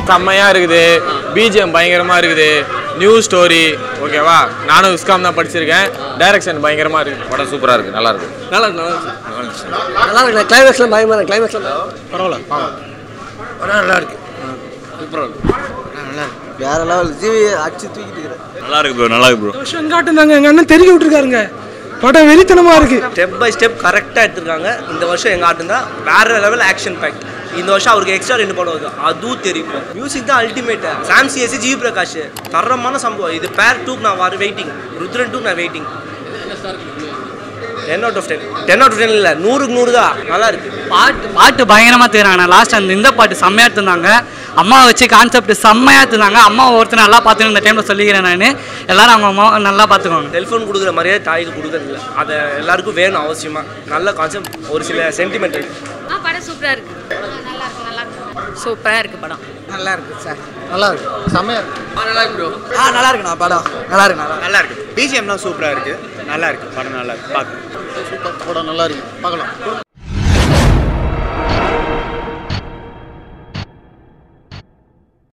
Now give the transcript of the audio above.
செம்மையாக இருக்குது பிஜிஎம் பயங்கரமாக இருக்குது நியூ ஸ்டோரி ஓகேவா நானும் விஸ்காம் தான் படிச்சிருக்கேன் டைரக்ஷன் பயங்கரமாக இருக்குது படம் சூப்பராக இருக்குது நல்லா இருக்கு நல்லா இருக்கு நல்லா இருக்கு நல்லா இருக்கு கிளைமேக்ஸ்லாம் பயமா கிளைமேக்ஸ்லாம் பரவாயில்ல படம் நல்லா இருக்கு சூப்பராக இருக்கு நல்லா இருக்கு வேற லெவல் ஜிவி அடிச்சு தூக்கிட்டு இருக்கிறேன் நல்லா இருக்கு ப்ரோ நல்லா இருக்கு ப்ரோ வருஷம் காட்டுனாங்க எங்கள் அண்ணன் தெரிய விட்டுருக்காருங்க படம் வெறித்தனமா இருக்கு ஸ்டெப் பை ஸ்டெப் கரெக்டாக எடுத்திருக்காங்க இந்த வருஷம் எங்கள் ஆட்டம் தான் வேற லெவல் ஆக்ஷன் பேக் இந்த வருஷம் அவருக்கு எக்ஸ்ட்ரா ரெண்டு படம் வருது அதுவும் தெரியும் மியூசிக் தான் அல்டிமேட் சாம் சிஎஸ்சி ஜிவி பிரகாஷ் தரமான சம்பவம் இது பேர் டூக்கு நான் வர வெயிட்டிங் ருத்ரன் டூக்கு நான் waiting ten out of ten ten out of ten இல்லை நூறுக்கு நூறு தான் நல்லா இருக்கு பாட்டு பாட்டு பயங்கரமாக தெரியுறாங்க லாஸ்ட் அந்த இந்த பாட்டு செம்மையாக எடுத்திருந்தாங்க அம்மாவை வச்சு கான்செப்ட் செம்மையாக எடுத்திருந்தாங்க அம்மாவை ஒருத்தர் நல்லா பார்த்துக்கணும் இந்த டைமில் சொல்லிக்கிறேன் நான் எல்லாரும் அவங்க அம்மாவை நல்லா பார்த்துக்கோங்க செல்ஃபோன் கொடுக்குற மாதிரியே தாய்க்கு கொடுக்கறது இல்லை அதை எல்லாருக்கும் வேணும் அவசியமா நல்ல கான்செப்ட் ஒரு சில சென்டிமெண்ட் இருக்கு ஆ படம் சூப்பராக இருக்கு நல்லா இருக்கு நல்லா இருக்கு சூப்பராக இருக்கு படம் நல்லா இருக்கு சார் நல்லா இருக்கு செம்மையா இருக்கு நல்லா இருக்கு ப்ரோ ஆ நல்லா இருக்கு நான் படம் நல்லா இருக்கு நல்லா நல்லா இருக்கு பிஜிஎம்லாம் சூப்பராக இருக்கு நல்லா இருக்கு படம் நல்லா இருக்கு பார்க்க சூப்பர் படம் நல்லா இருக்கு பார்க்கலாம்